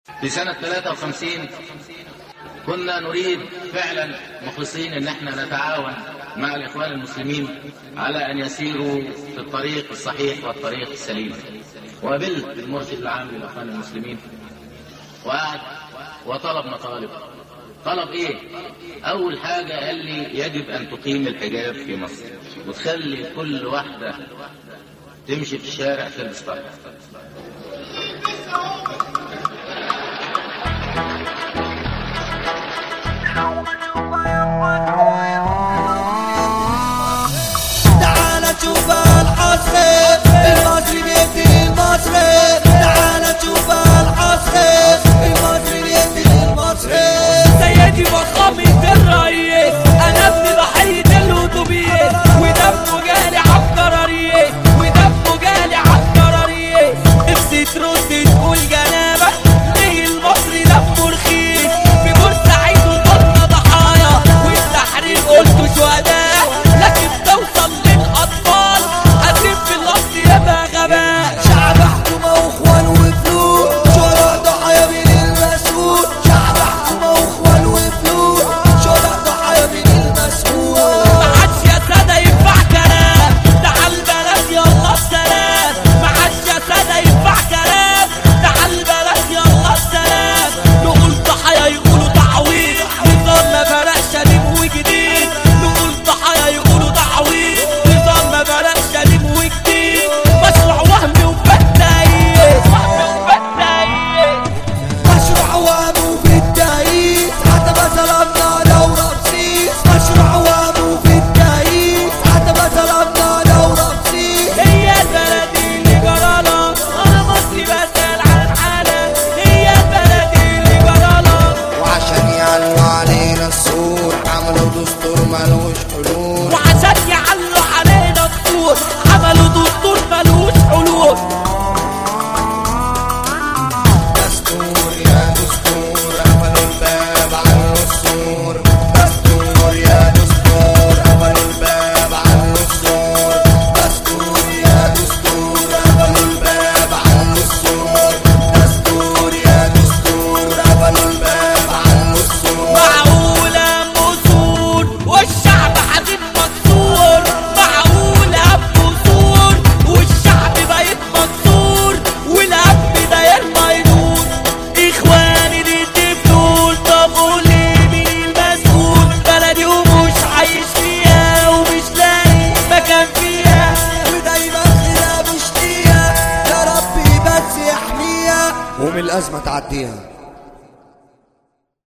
في سنة 53 كنا نريد فعلا مخلصين ان احنا نتعاون مع الاخوان المسلمين على ان يسيروا في الطريق الصحيح والطريق السليم وقابلت المرشد العام للاخوان المسلمين وقعد وطلب مطالب طلب ايه اول حاجة قال لي يجب ان تقيم الحجاب في مصر وتخلي كل واحدة تمشي في الشارع تلبس طرح تعال شوف الحصير المصري بيدي المصري تعال شوف الحصير المصري بيدي المصري سيدي فخامة الرئيس أنا ابن ضحية الهدوبية ودمه جالي عالقرارية ودمه جالي عالقرارية نفسي ترد تقول جنابك ليه المصري دمه رخيص في بورسعيد وطلنا ضحايا والتحرير قلتوا شهداء لكن توصل للأطفال هتلف الأرض يبقى غباء شعب حكومة واخوان وفلوس شرع ضحايا من المسؤول شعب حكومة واخوان وفلوس شرع ضحايا من المسؤول ما عادش يا سادة ينفع كلام تعال بلاش يلا السلام ما عادش يا سادة ينفع كلام تعال بلاش يلا السلام نقول ضحايا يقولوا تعويض نظام ما بلاش قديم وجديد نقول ضحايا يقولوا تعويض نظام ما بلاش قديم وجديد مشروع وهمي وفتاية وهمي وفتاية مشروع وابو في التاريخ حتى ما ظلمنا لو رمسيس مشروع وابو في التاريخ حتى ما ظلمنا لو رمسيس هي البلد اللي جرانا انا مصري بسأل عن حالة هي البلد اللي جرانا وعشان يعلوا علينا السور عملوا دستور ملوش حلول وعشان يعلوا علينا الطور عملوا دستور ملوش حلول دستور يا دستور قفلوا الباب عن السور دستور يا دستور قفلوا الباب عن السور دستور يا دستور قفلوا الباب عن السور دستور يا دستور قفلوا الباب عن السور معقولة مصور والشعب حزين مكسور معقولة مصور والشعب بايت مكسور والأب داير ما يدور إخواني دي تفضول طب قولي مين المسؤول بلدي ومش عايش فيها ومش لاقي مكان فيها ودايما خلاف مشتية يا ربي بس يحميها ومن الأزمة تعديها